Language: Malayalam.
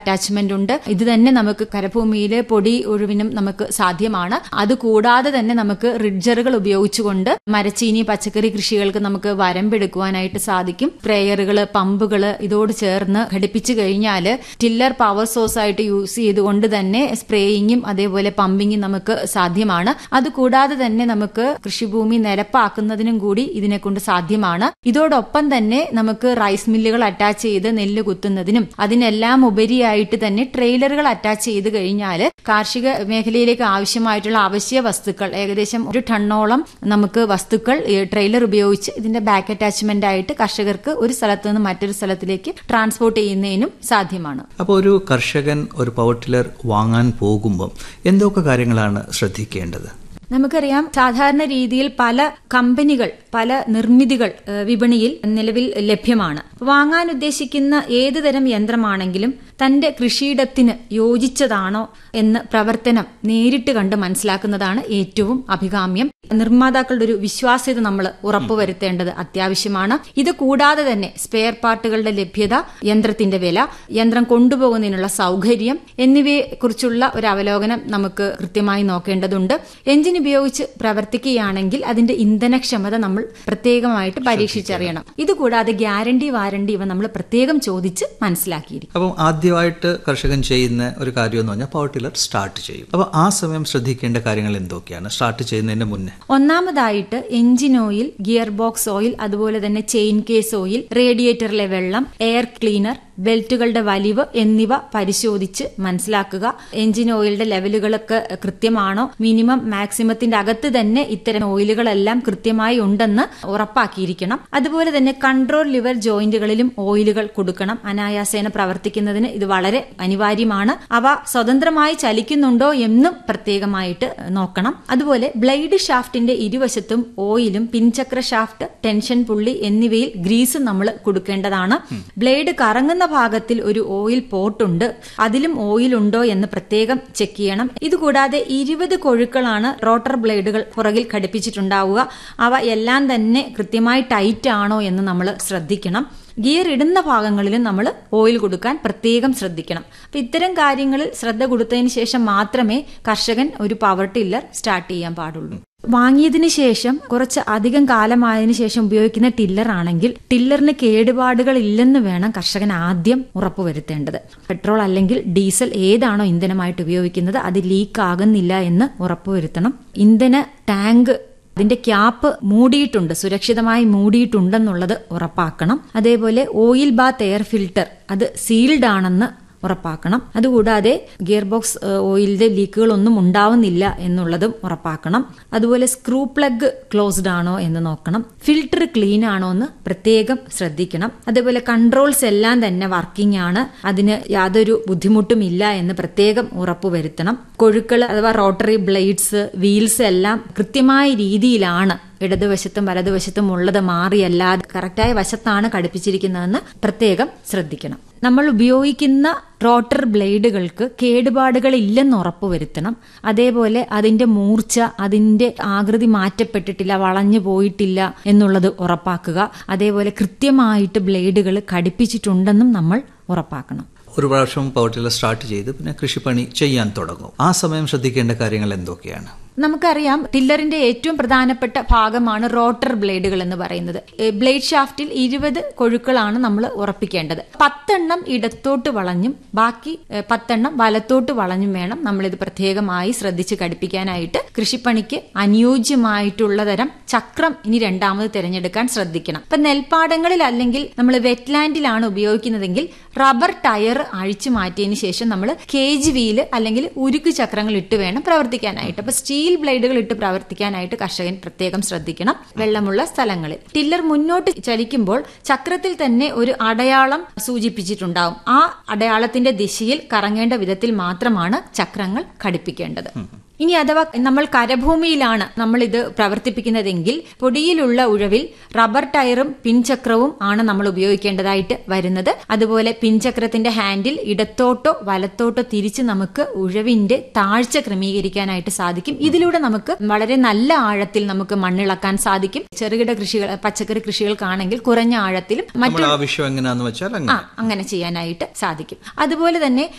അറ്റാച്ച്മെന്റ് ഉണ്ട് ഇത് തന്നെ നമുക്ക് കരഭൂമിയിലെ പൊടി ഒഴിവിനും നമുക്ക് സാധ്യമാണ് അതുകൂടാതെ തന്നെ നമുക്ക് റിഡ്ജറുകൾ ഉപയോഗിച്ചുകൊണ്ട് മരച്ചീനി പച്ചക്കറി കൃഷികൾക്ക് നമുക്ക് വരമ്പെടുക്കുവാനായിട്ട് സാധിക്കും സ്പ്രേയറുകൾ പമ്പുകൾ ഇതോട് ചേർന്ന് ഘടിപ്പിച്ചു കഴിഞ്ഞാൽ ടില്ലർ പവർ സോഴ്സ് ആയിട്ട് യൂസ് ചെയ്തുകൊണ്ട് തന്നെ സ്പ്രേയിങ്ങും അതേപോലെ പമ്പിങ്ങും നമുക്ക് സാധ്യമാണ് അതുകൂടാതെ തന്നെ നമുക്ക് കൃഷിഭൂമി നിരപ്പാക്കുന്നതിനും കൂടി ഇതിനെ കൊണ്ട് സാധ്യമാണ് ഇതോടൊപ്പം തന്നെ നമുക്ക് റൈസ് മില്ലുകൾ അറ്റാച്ച് ചെയ്ത് നെല്ല് കുത്തുന്നതിനും അതിനെല്ലാം ഉപരിയായിട്ട് തന്നെ ട്രെയിലറുകൾ അറ്റാച്ച് ചെയ്ത് കഴിഞ്ഞാൽ കാർഷിക മേഖലയിലേക്ക് ആവശ്യമായിട്ടുള്ള അവശ്യ വസ്തുക്കൾ ഏകദേശം ഒരു ടണ്ണോളം നമുക്ക് വസ്തുക്കൾ ഈ ട്രെയിലർ ഉപയോഗിച്ച് ഇതിന്റെ ബാക്ക് അറ്റാച്ച്മെന്റ് ആയിട്ട് കർഷകർക്ക് ഒരു സ്ഥലത്ത് നിന്ന് മറ്റൊരു സ്ഥലത്തിലേക്ക് ട്രാൻസ്പോർട്ട് ചെയ്യുന്നതിനും സാധ്യമാണ് അപ്പോൾ ഒരു കർഷകൻ ഒരു പവർ ടില്ലർ വാങ്ങാൻ പോകുമ്പം എന്തൊക്കെ കാര്യങ്ങളാണ് ശ്രദ്ധിക്കേണ്ടത് നമുക്കറിയാം സാധാരണ രീതിയിൽ പല കമ്പനികൾ പല നിർമ്മിതികൾ ഏഹ്, വിപണിയിൽ നിലവിൽ ലഭ്യമാണ് വാങ്ങാൻ ഉദ്ദേശിക്കുന്ന ഏത് തരം യന്ത്രമാണെങ്കിലും തന്റെ കൃഷിയിടത്തിന് യോജിച്ചതാണോ എന്ന് പ്രവർത്തനം നേരിട്ട് കണ്ട് മനസ്സിലാക്കുന്നതാണ് ഏറ്റവും അഭികാമ്യം നിർമ്മാതാക്കളുടെ ഒരു വിശ്വാസ്യത നമ്മൾ ഉറപ്പുവരുത്തേണ്ടത് അത്യാവശ്യമാണ് ഇത് കൂടാതെ തന്നെ സ്പെയർ പാർട്ടുകളുടെ ലഭ്യത യന്ത്രത്തിന്റെ വില യന്ത്രം കൊണ്ടുപോകുന്നതിനുള്ള സൗകര്യം എന്നിവയെ കുറിച്ചുള്ള ഒരു അവലോകനം നമുക്ക് കൃത്യമായി നോക്കേണ്ടതുണ്ട് എഞ്ചിൻ ഉപയോഗിച്ച് പ്രവർത്തിക്കുകയാണെങ്കിൽ അതിന്റെ ഇന്ധനക്ഷമത നമ്മൾ പ്രത്യേകമായിട്ട് പരീക്ഷിച്ചറിയണം ഇതുകൂടാതെ ഗ്യാരണ്ടി വാരണ്ടി ഇവ നമ്മൾ പ്രത്യേകം ചോദിച്ച് മനസ്സിലാക്കിയിരിക്കും അപ്പം ആദ്യമായിട്ട് കർഷകൻ ചെയ്യുന്ന ഒരു കാര്യം എന്ന് പറഞ്ഞാൽ പവർ ടില്ലർ സ്റ്റാർട്ട് ചെയ്യും അപ്പോൾ ആ സമയം ശ്രദ്ധിക്കേണ്ട കാര്യങ്ങൾ എന്തൊക്കെയാണ് സ്റ്റാർട്ട് ചെയ്യുന്നതിന് മുന്നേ ഒന്നാമതായിട്ട് engine oil gear box oil അതുപോലെ തന്നെ ചെയിൻ കേസ് ഓയിൽ റേഡിയേറ്ററിലെ വെള്ളം എയർ ക്ലീനർ ബെൽറ്റുകളുടെ വലിവ് എന്നിവ പരിശോധിച്ച് മനസ്സിലാക്കുക എഞ്ചിൻ ഓയിലിന്റെ ലെവലുകളൊക്കെ കൃത്യമാണോ മിനിമം മാക്സിമത്തിന്റെ അകത്ത് തന്നെ ഇത്തരം ഓയിലുകളെല്ലാം കൃത്യമായി ഉണ്ടെന്ന് ഉറപ്പാക്കിയിരിക്കണം അതുപോലെ തന്നെ കൺട്രോൾ ലിവർ ജോയിന്റുകളിലും ഓയിലുകൾ കൊടുക്കണം അനായാസേന പ്രവർത്തിക്കുന്നതിന് ഇത് വളരെ അനിവാര്യമാണ് അവ സ്വതന്ത്രമായി ചലിക്കുന്നുണ്ടോ എന്നും പ്രത്യേകമായിട്ട് നോക്കണം അതുപോലെ ബ്ലേഡ് ഷാഫ്റ്റിന്റെ ഇരുവശത്തും ഓയിലും പിൻചക്ര ഷാഫ്റ്റ് ടെൻഷൻ പുള്ളി എന്നിവയിൽ ഗ്രീസും നമ്മൾ കൊടുക്കേണ്ടതാണ് ബ്ലേഡ് കറങ്ങുന്ന ഭാഗത്തിൽ ഒരു ഓയിൽ പോർട്ടുണ്ട് അതിലും ഓയിൽ ഉണ്ടോ എന്ന് പ്രത്യേകം ചെക്ക് ചെയ്യണം ഇതുകൂടാതെ ഇരുപത് കൊഴുക്കളാണ് റോട്ടർ ബ്ലേഡുകൾ പുറകിൽ ഘടിപ്പിച്ചിട്ടുണ്ടാവുക അവ എല്ലാം തന്നെ കൃത്യമായി ടൈറ്റ് ആണോ എന്ന് നമ്മൾ ശ്രദ്ധിക്കണം ഗിയർ ഇടുന്ന ഭാഗങ്ങളിലും നമ്മൾ ഓയിൽ കൊടുക്കാൻ പ്രത്യേകം ശ്രദ്ധിക്കണം അപ്പൊ ഇത്തരം കാര്യങ്ങളിൽ ശ്രദ്ധ കൊടുത്തതിന് ശേഷം മാത്രമേ കർഷകൻ ഒരു പവർ ടില്ലർ സ്റ്റാർട്ട് ചെയ്യാൻ പാടുള്ളൂ വാങ്ങിയതിനു ശേഷം കുറച്ച് അധികം കാലമായതിനു ശേഷം ഉപയോഗിക്കുന്ന ടില്ലർ ആണെങ്കിൽ ടില്ലറിന് കേടുപാടുകൾ ഇല്ലെന്ന് വേണം കർഷകൻ ആദ്യം ഉറപ്പുവരുത്തേണ്ടത് പെട്രോൾ അല്ലെങ്കിൽ ഡീസൽ ഏതാണോ ഇന്ധനമായിട്ട് ഉപയോഗിക്കുന്നത് അത് ലീക്ക് ആകുന്നില്ല എന്ന് ഉറപ്പുവരുത്തണം ഇന്ധന ടാങ്ക് അതിന്റെ ക്യാപ്പ് മൂടിയിട്ടുണ്ട് സുരക്ഷിതമായി മൂടിയിട്ടുണ്ടെന്നുള്ളത് ഉറപ്പാക്കണം അതേപോലെ ഓയിൽ ബാത്ത് എയർ ഫിൽട്ടർ അത് സീൽഡ് ആണെന്ന് ഉറപ്പാക്കണം അതുകൂടാതെ ഗിയർ ബോക്സ് ഏഹ്, ഓയിലിന്റെ ലീക്കുകളൊന്നും ഉണ്ടാവുന്നില്ല എന്നുള്ളതും ഉറപ്പാക്കണം അതുപോലെ സ്ക്രൂ പ്ലഗ് ക്ലോസ്ഡ് ആണോ എന്ന് നോക്കണം ഫിൽട്ടർ ക്ലീൻ ആണോ എന്ന് പ്രത്യേകം ശ്രദ്ധിക്കണം അതേപോലെ കൺട്രോൾസ് എല്ലാം തന്നെ വർക്കിംഗ് ആണ് അതിന് യാതൊരു ബുദ്ധിമുട്ടും ഇല്ല എന്ന് പ്രത്യേകം ഉറപ്പുവരുത്തണം കൊഴുക്കൾ അഥവാ റോട്ടറി ബ്ലേഡ്സ് വീൽസ് എല്ലാം കൃത്യമായ രീതിയിലാണ് ഇടതുവശത്തും വലതുവശത്തും ഉള്ളത് മാറിയല്ലാതെ കറക്റ്റായ വശത്താണ് ഘടിപ്പിച്ചിരിക്കുന്നതെന്ന് പ്രത്യേകം ശ്രദ്ധിക്കണം നമ്മൾ ഉപയോഗിക്കുന്ന റോട്ടർ ബ്ലേഡുകൾക്ക് കേടുപാടുകൾ ഇല്ലെന്ന് ഉറപ്പുവരുത്തണം അതേപോലെ അതിന്റെ മൂർച്ച അതിന്റെ ആകൃതി മാറ്റപ്പെട്ടിട്ടില്ല വളഞ്ഞു പോയിട്ടില്ല എന്നുള്ളത് ഉറപ്പാക്കുക അതേപോലെ കൃത്യമായിട്ട് ബ്ലേഡുകൾ ഘടിപ്പിച്ചിട്ടുണ്ടെന്നും നമ്മൾ ഉറപ്പാക്കണം ഒരു പ്രാവശ്യം പവർ ടില്ലർ സ്റ്റാർട്ട് ചെയ്ത് പിന്നെ കൃഷിപ്പണി ചെയ്യാൻ തുടങ്ങും ആ സമയം ശ്രദ്ധിക്കേണ്ട കാര്യങ്ങൾ എന്തൊക്കെയാണ് നമുക്കറിയാം ടില്ലറിന്റെ ഏറ്റവും പ്രധാനപ്പെട്ട ഭാഗമാണ് റോട്ടർ ബ്ലേഡുകൾ എന്ന് പറയുന്നത് ഏ, ബ്ലേഡ് ഷാഫ്റ്റിൽ ഇരുപത് കൊഴുക്കളാണ് നമ്മൾ ഉറപ്പിക്കേണ്ടത് പത്തെണ്ണം ഇടത്തോട്ട് വളഞ്ഞും ബാക്കി ഏ, പത്തെണ്ണം വലത്തോട്ട് വളഞ്ഞും വേണം നമ്മളിത് പ്രത്യേകമായി ശ്രദ്ധിച്ച് ഘടിപ്പിക്കാനായിട്ട് കൃഷിപ്പണിക്ക് അനുയോജ്യമായിട്ടുള്ള തരം ചക്രം ഇനി രണ്ടാമത് തിരഞ്ഞെടുക്കാൻ ശ്രദ്ധിക്കണം ഇപ്പൊ നെൽപ്പാടങ്ങളിൽ അല്ലെങ്കിൽ നമ്മൾ വെറ്റ്ലാൻഡിലാണ് ഉപയോഗിക്കുന്നതെങ്കിൽ റബ്ബർ ടയർ അഴിച്ചു മാറ്റിയതിന് ശേഷം നമ്മൾ കേജ് വീല് അല്ലെങ്കിൽ ഉരുക്ക് ചക്രങ്ങൾ ഇട്ട് വേണം പ്രവർത്തിക്കാനായിട്ട് അപ്പൊ സ്റ്റീൽ ബ്ലേഡുകൾ ഇട്ട് പ്രവർത്തിക്കാനായിട്ട് കർഷകൻ പ്രത്യേകം ശ്രദ്ധിക്കണം വെള്ളമുള്ള സ്ഥലങ്ങളിൽ ടില്ലർ മുന്നോട്ട് ചലിക്കുമ്പോൾ ചക്രത്തിൽ തന്നെ ഒരു അടയാളം സൂചിപ്പിച്ചിട്ടുണ്ടാവും ആ അടയാളത്തിന്റെ ദിശയിൽ കറങ്ങേണ്ട വിധത്തിൽ മാത്രമാണ് ചക്രങ്ങൾ ഘടിപ്പിക്കേണ്ടത് ഇനി അഥവാ നമ്മൾ കരഭൂമിയിലാണ് നമ്മൾ ഇത് പ്രവർത്തിപ്പിക്കുന്നതെങ്കിൽ പൊടിയിലുള്ള ഉഴവിൽ റബ്ബർ ടയറും പിൻചക്രവും ആണ് നമ്മൾ ഉപയോഗിക്കേണ്ടതായിട്ട് വരുന്നത് അതുപോലെ പിൻചക്രത്തിന്റെ ഹാൻഡിൽ ഇടത്തോട്ടോ വലത്തോട്ടോ തിരിച്ച് നമുക്ക് ഉഴവിന്റെ താഴ്ച ക്രമീകരിക്കാനായിട്ട് സാധിക്കും ഇതിലൂടെ നമുക്ക് വളരെ നല്ല ആഴത്തിൽ നമുക്ക് മണ്ണിളക്കാൻ സാധിക്കും ചെറുകിട കൃഷികൾ പച്ചക്കറി കൃഷികൾക്കാണെങ്കിൽ കുറഞ്ഞ ആഴത്തിലും മറ്റു നമ്മുടെ ആവശ്യം എങ്ങനെയാന്ന് വെച്ചാൽ ആ അങ്ങനെ അങ്ങനെ ചെയ്യാനായിട്ട് സാധിക്കും അതുപോലെ തന്നെ